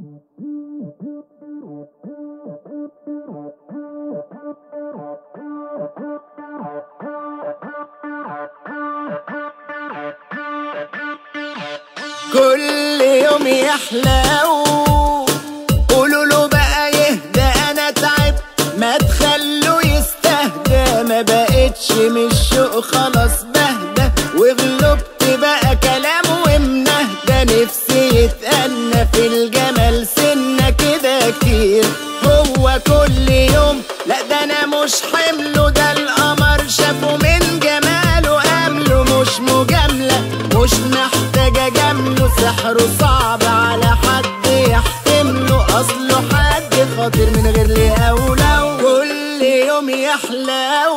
كل يوم يحلو قولوا له بقى يهدى انا تعبت ما تخلوا يستهدى ما بقتش من الشوق خلاص بهدى وغلبت بقى كلام ومنهدى نفسي يتأنى في الجمال سنة كده كتير هو كل يوم لا ده انا مش حمله ده القمر شافه من جماله قبله مش مجاملة مش محتاجة جمله سحره صعب على حد يحتمله اصله حد خاطر من غير ليه اولى كل يوم يحلو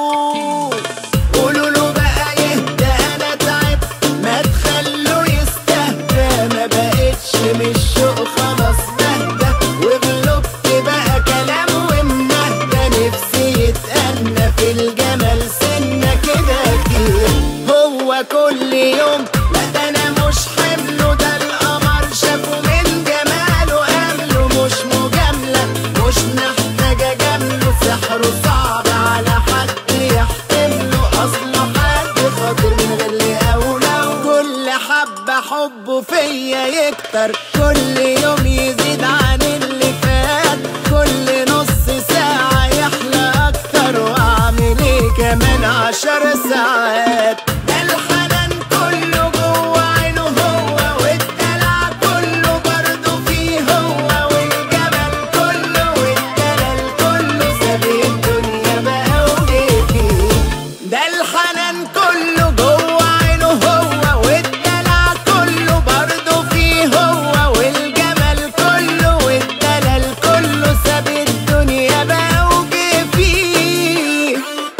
قولوا له بقى يهدى انا تعبت ما تخلوا يستهدى ما بقتش من الشوق خلاص بهدى وغلبت بقى كلام ومنهدى نفسي يتأنى في الجمال سنة كده كتير هو كل يوم لا ده انا مش حمله ده القمر شافه من جماله قبله مش مجاملة مش محتاجة جمله سحره صعب على حد يحتمله اصله حد خاطر من غير ليه اولى كل حبة حبه فيا يكتر كل يوم يزيد عن اللي فات كل نص ساعة يحلى اكتر واعمل ايه كمان عشر ساعات ده الحنان كله جوه عينه هو والدلع كله برضه فيه هو والجمال كله والدلال كله ساب الدنيا بقى وجه فيه ده الحنان كله جوه عينه هو والدلع كله برضه فيه هو والجمال كله والدلال كله ساب الدنيا بقى وجه فيه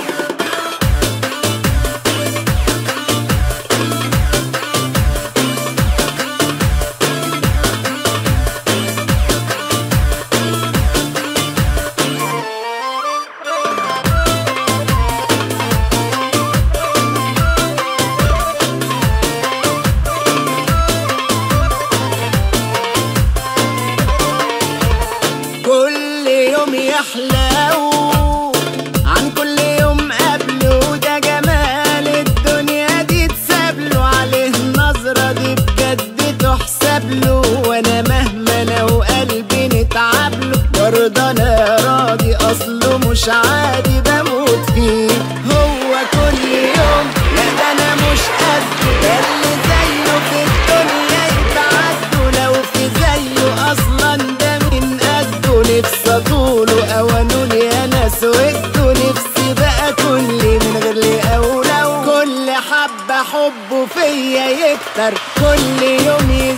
كل يوم يحلو عن كل يوم قبله ده جمال الدنيا دي تسابله عليه النظرة دي بجد تحسب له وانا مهما انا وقلبي نتعبله برضه انا راضي اصله مش عادي بموت فيه هو كل يوم لا ده انا مش قده ده اللي زيه في الدنيا يتعدوا لو في زيه اصلا ده من قده نفسي اطوله اوانوني انا سويته نفسي بقى كل من غير لي اولى كل حبه حبه فيا يكتر كل يوم يزيد